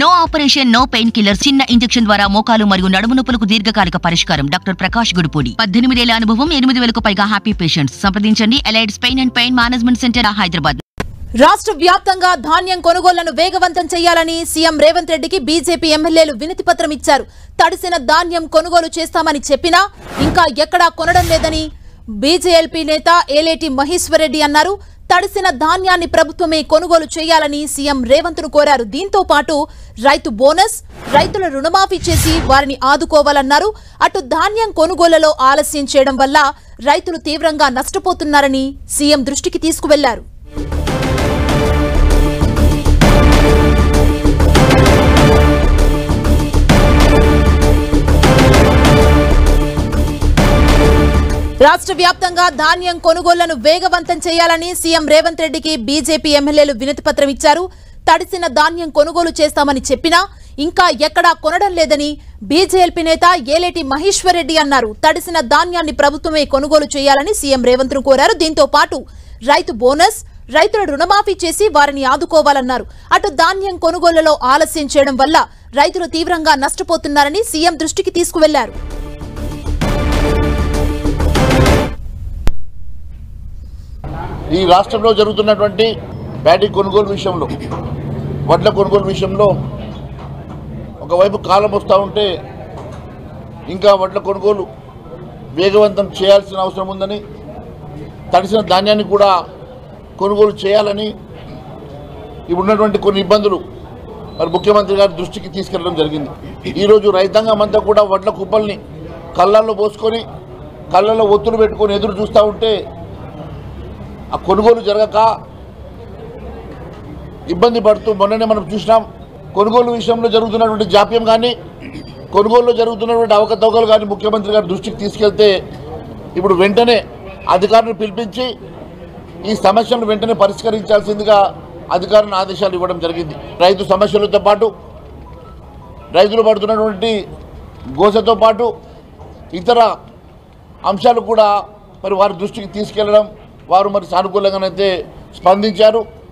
no operation no pain killer చిన్న injection ద్వారా మోకాలు మరియు నడుము నొప్పులకు దీర్ఘకాలిక పరిష్కారం డాక్టర్ ప్రకాష్ గుడిపూడి పద్దెనిమిదేళ్ల అనుభవం ఎనిమిది వేలకు పైగా హ్యాపీ పేషెంట్స్ సంప్రదించండి ఎలైడ్స్ pain and pain management center Hyderabad రాష్ట్ర వ్యాప్తంగా ధాన్యం కొనుగోళ్లను వేగవంతం చేయాలని సీఎం రేవంత్ రెడ్డికి బీజేపీ ఎమ్మెల్యేలు వినతి పత్రం ఇచ్చారు తడిసిన ధాన్యం కొనుగోలు చేస్తామని చెప్పినా ఇంకా ఎక్కడా కొనడం లేదని బీజేఎల్పీ నేత ఏలేటి మహేశ్వర్ రెడ్డి అన్నారు తడిసిన ధాన్యాన్ని ప్రభుత్వమే కొనుగోలు చేయాలని సీఎం రేవంత్ ను కోరారు దీంతో పాటు రైతు బోనస్ రైతుల రుణమాఫీ చేసి వారిని ఆదుకోవాలన్నారు అటు ధాన్యం కొనుగోలులో ఆలస్యం చేయడం వల్ల రైతులు తీవ్రంగా నష్టపోతున్నారని సీఎం దృష్టికి తీసుకువెళ్లారు రాష్ట్ర వ్యాప్తంగా ధాన్యం కొనుగోళ్లను వేగవంతం చేయాలని సీఎం రేవంత్ రెడ్డికి బీజేపీ ఎమ్మెల్యేలు వినతి పత్రం ఇచ్చారు తడిసిన ధాన్యం కొనుగోలు చేస్తామని చెప్పినా ఇంకా ఎక్కడా కొనడం లేదని బీజేఎల్పీ నేత ఏలేటి మహేశ్వర్ రెడ్డి అన్నారు తడిసిన ధాన్యాన్ని ప్రభుత్వమే కొనుగోలు చేయాలని సీఎం రేవంత్ ను కోరారు దీంతో పాటు రైతు బోనస్ రైతుల రుణమాఫీ చేసి వారిని ఆదుకోవాలన్నారు అటు ధాన్యం కొనుగోలులో ఆలస్యం చేయడం వల్ల రైతులు తీవ్రంగా నష్టపోతున్నారని సీఎం దృష్టికి తీసుకువెళ్లారు ఈ రాష్ట్రంలో జరుగుతున్నటువంటి ప్యాడీ కొనుగోలు విషయంలో వడ్ల కొనుగోలు విషయంలో ఒకవైపు కాలం వస్తూ ఉంటే ఇంకా వడ్ల కొనుగోలు వేగవంతం చేయాల్సిన అవసరం ఉందని తడిసిన ధాన్యాన్ని కూడా కొనుగోలు చేయాలని ఇప్పుడు ఉన్నటువంటి కొన్ని ఇబ్బందులు మరి ముఖ్యమంత్రి గారి దృష్టికి తీసుకెళ్ళడం జరిగింది ఈరోజు రైతాంగం అంతా కూడా వడ్ల కుప్పల్ని కళ్ళల్లో పోసుకొని కళ్ళల్లో ఒత్తులు పెట్టుకొని ఎదురు చూస్తూ ఉంటే ఆ కొనుగోలు జరగక ఇబ్బంది పడుతూ మొన్ననే మనం చూసినాం కొనుగోలు విషయంలో జరుగుతున్నటువంటి జాప్యం కానీ కొనుగోలులో జరుగుతున్నటువంటి అవకతవకలు కానీ ముఖ్యమంత్రి గారి దృష్టికి తీసుకెళ్తే ఇప్పుడు వెంటనే అధికారులను పిలిపించి ఈ సమస్యలను వెంటనే పరిష్కరించాల్సిందిగా అధికారులను ఆదేశాలు ఇవ్వడం జరిగింది రైతు సమస్యలతో పాటు రైతులు పడుతున్నటువంటి గోసతో పాటు ఇతర అంశాలు కూడా మరి వారి దృష్టికి తీసుకెళ్లడం వారు మరి సానుకూలంగానైతే స్పందించారు